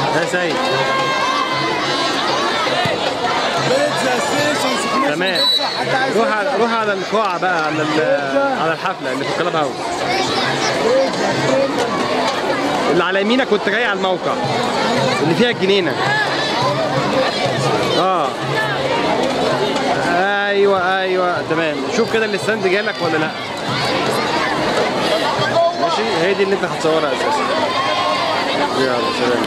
يا سيد بيتزا ستيشن سخنوش تمام بيتزا حتى عايز روح على روح على القاعة بقى على ال- على الحفلة اللي في الكلاب هاوس اللي على يمينك وانت جاي على الموقع اللي فيها الجنينة اه ايوه ايوه تمام شوف كده الستاند جالك ولا لا ماشي هي دي اللي انت هتصورها اساسا يلا سلام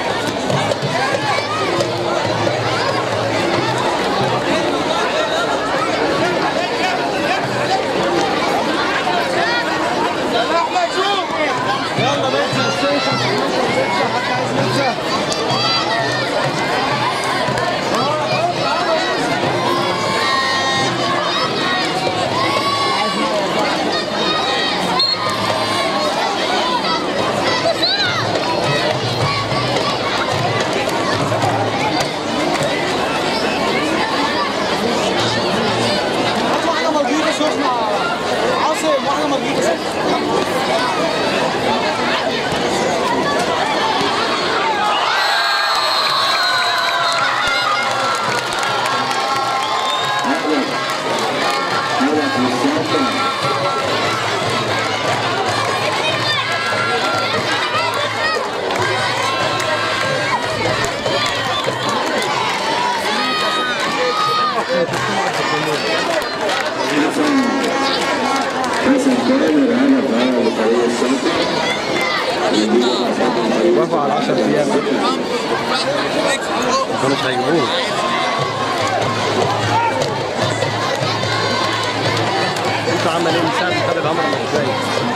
يلا بيتزا ستيشن سخنوش بيتزا حتى عايز بيتزا هات واحدة مربوطة سخنة عاصم واحدة مربوطة سخنة وافقوا على 10 ايام ما مش هيجيبوه انت عمل ايه من ساعه ما خد الامر مش ازاي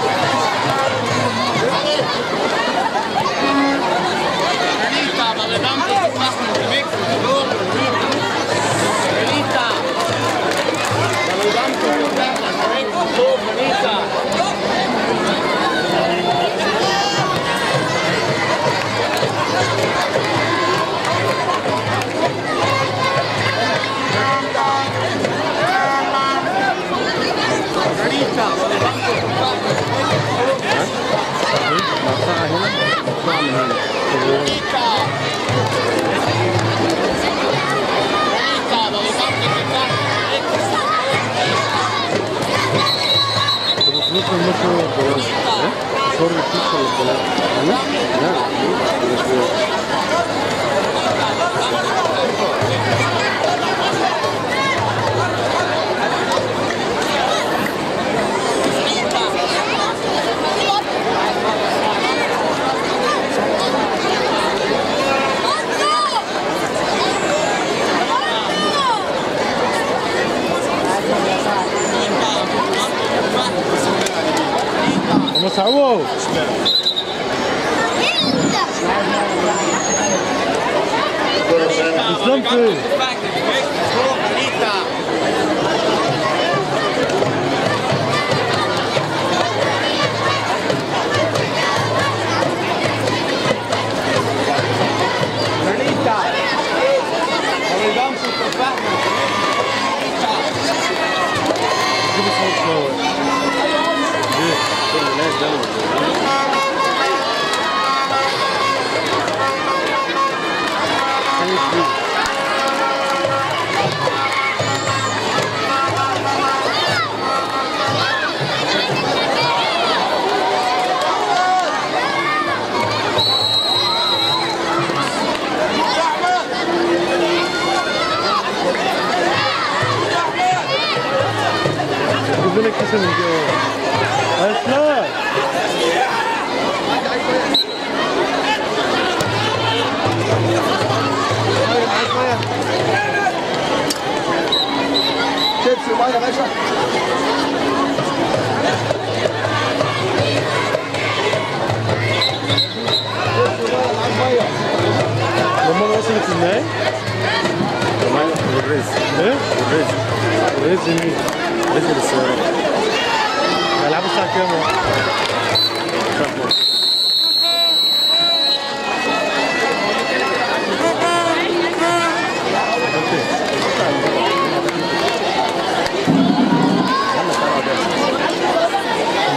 مقطعها هنا مقطعها من هنا طب وفلوس المترو ببلاش ايه؟ صور الفلوس ولا ببلاش؟ لا لا مش ببلاش مسعود اسلام فين؟ جيب صوت صور ليه؟ كل الناس ده خايف ليه؟ جيب لك كيسه من جوه اسلام شيبسي وميه يا باشا شيبسي وميه معاك ميه لما وصلت النهاية والرزق ايه؟ والرزق الرزق مين؟ رزق للسيارات هيلعبوا الساعة كام؟ الساعة 12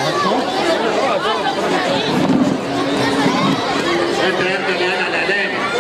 انت يا ابني الان على الاعلام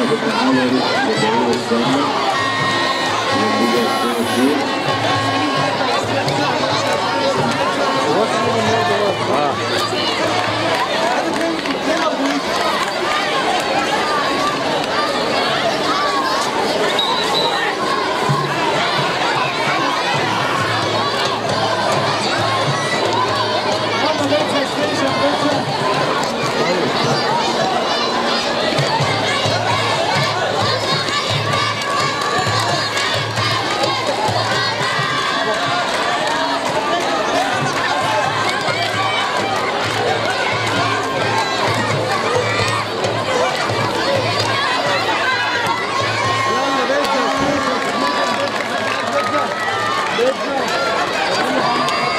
بتتعادل للجمهور الساحل النتيجة 2-2 اه Come on, let's station, bitte. يلا بيتزا بيتزا بيتزا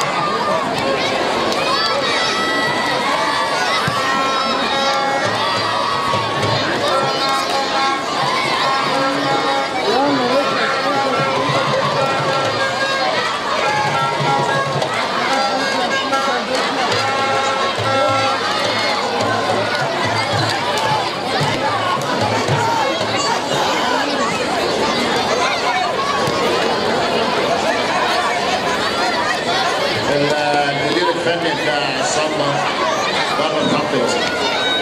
يلا المدير الفني بتاع الصدمة بره الخط يوسف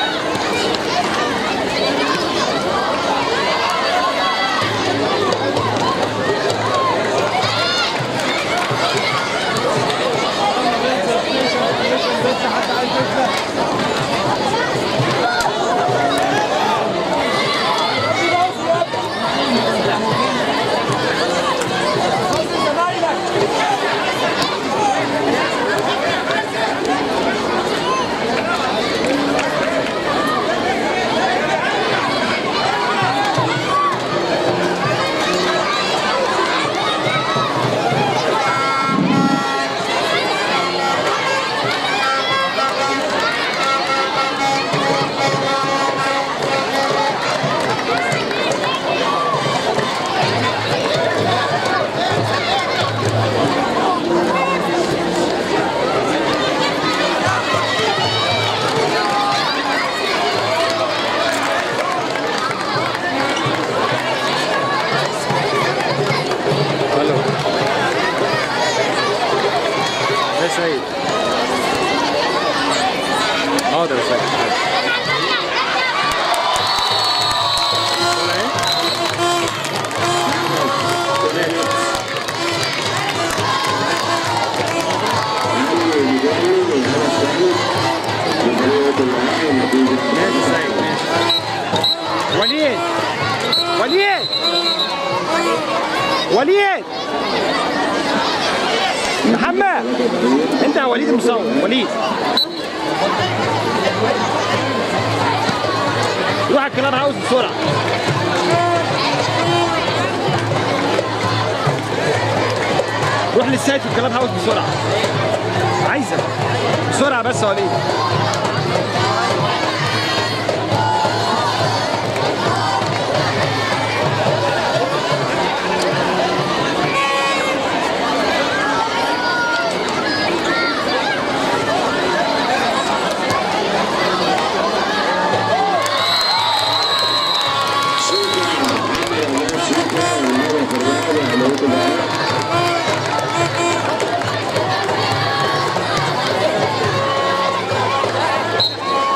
بيتزا حد عايز بيتزا الو يا سيد حاضر يا سيد ولا ايه؟ ماشي. ماشي سيد ماشي وليد وليد وليد محمد انت يا وليد المصور وليد روح على الكلاب هاوس بسرعه روح للسايت في الكلاب هاوس بسرعه عايزك بسرعه بس يا وليد شكرا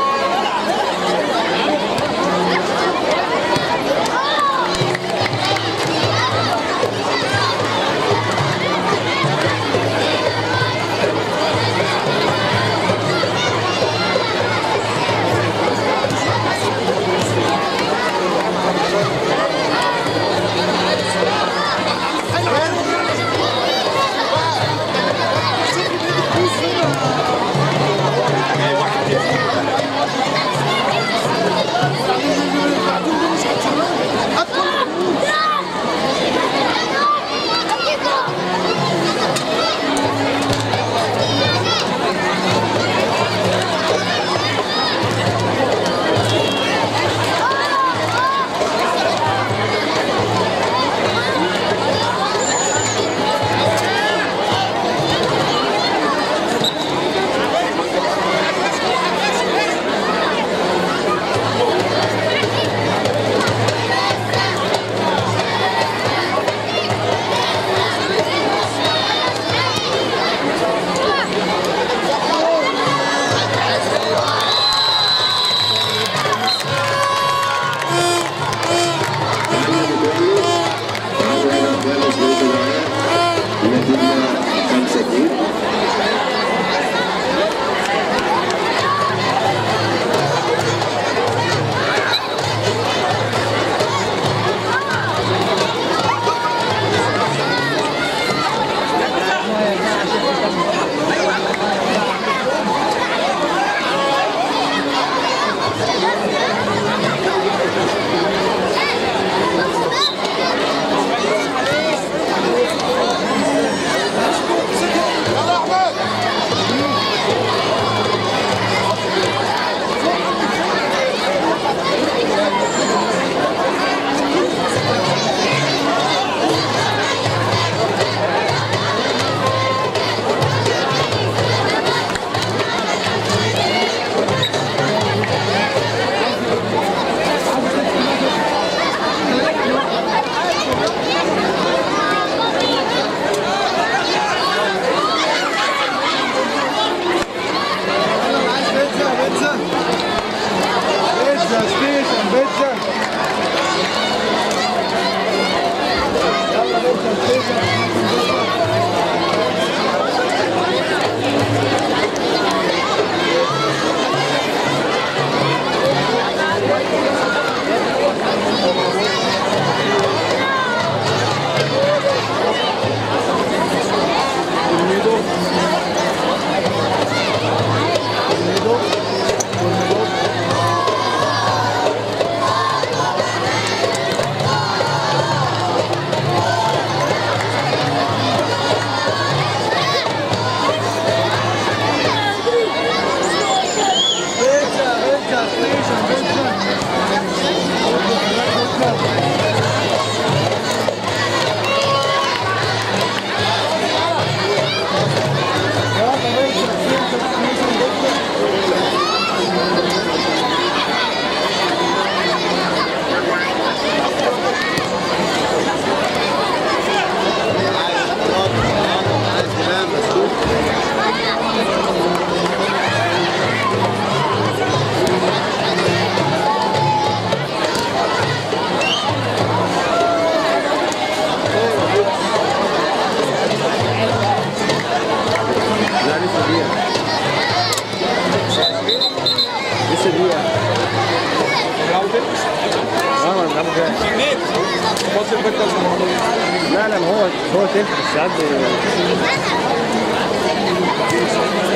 جاي لا لا ما هو هو تلت بس ساعات بي-